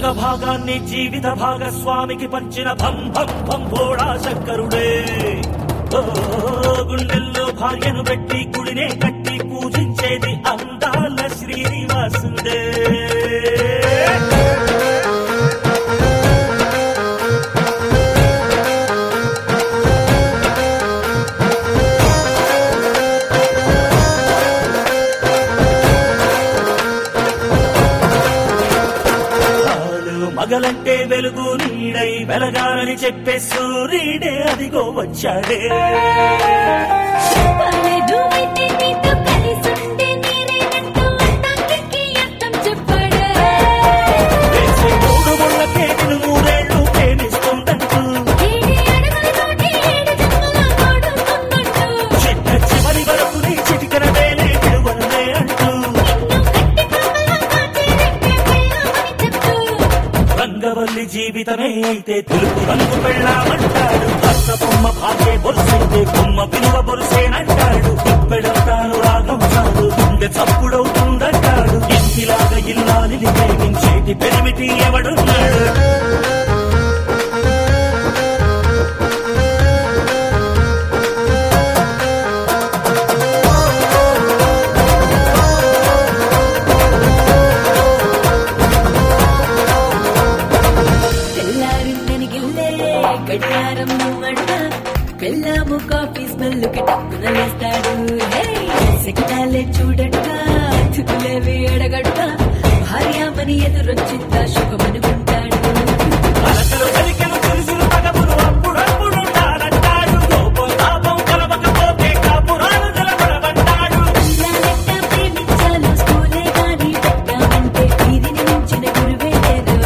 సగ భాగాన్ని జీవిత భాగస్వామికి పంచిన భం భం భం భోడా శంకరుడే ఓ, గుండెల్లో భార్యను పెట్టి గుడినే కట్టి పూజించేది అందాల శ్రీనివాసుడే చాలు మగలంటే వెలుగు నీడై వెలగాలని చెప్పే సూర్యుడే అదిగో వచ్చాడే పర్లేదు అయితే నీతో కలిసుంటే నేనేనంటూ అందానికి అర్థం చెప్పాడు వేసే మూడు ముళ్ళకే నిన్ను నూరేళ్లు ప్రేమిస్తుందంటూ ఏడు అడుగులతోటి ఏడు జన్మల తోడుకుందంటూ చిట్ట చివరి వరకు నీ చిటికన వేలే విడువనులే అంటూ రంగవల్లి జీవితమే అయితే తెలుపు రంగు పెళ్ళామంటాడు భర్త బొమ్మ భాగ్యే బొరుసైతే బొమ్మ విలువ బొరుసేనంటాడు ఇప్పెడంతాను రాగం చాలు గుండె చప్పుడవుతుందంటాడు ఇంటిలాగా ఇల్లాలిని ప్రేమించేటి పెరిమిటి ఎవడున్నాడు తెల్లారిందని గిల్లే గడియారం నువ్వంట వెళ్ళాము కాఫీ స్మెల్ కి టక్కున లేస్తాడు సిగ్నాలే చూడడుగా చుట్టులేవి ఎడగడుగా భార్యామని ఎదురొచ్చిందా శుభమనుకుంటాడు అలకలు కలికలు తెలుసులు పగములు అప్పుడప్పుడుంటానంటాడు కోపం తాపం కలవకపోతే కాపురాలు నిలబడమంటాడు పిల్లలెట్ట ప్రేమించాలో స్కూలే గాని పెట్టామంటే వీరిని మించిన గురువే లేదు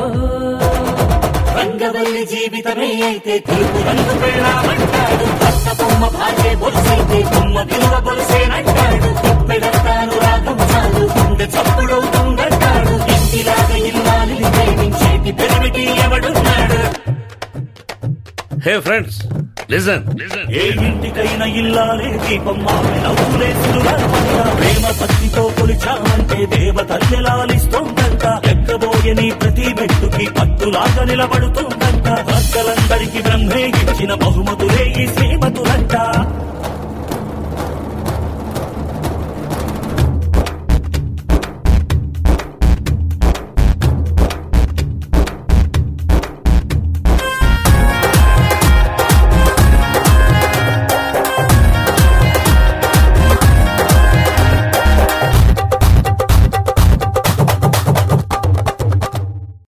రంగవల్లి జీవితమే అయితే తెలుపు రంగు పెళ్ళామంటాడు భర్త బొమ్మ భార్య బొలుసైతే బొమ్మ విలువ బొలుసేనంటాడు తిప్పెడతాను రాగం చాలు గుండె చప్పుడవుతుందంటాడు ఇంటిలాగా ఇల్లాలిని ప్రేమించేటి పెరిమిటి ఎవడున్నాడు హే ఫ్రెండ్స్ లిజన్ ఏ ఇంటికైనా ఇల్లాలే దీపం ఆమె నవ్వులేసులుగా ప్రేమ భక్తితో కొలిచామంటే దేవతల్లి లాలిస్తోందంట ఎక్కబోయే నీ ప్రతి మెట్టుకి పట్టులాగా నిలబడుతోందంట భక్తులందరికీ బ్రహ్మే ఇచ్చిన బహుమతులే ఈ శ్రీమతులంట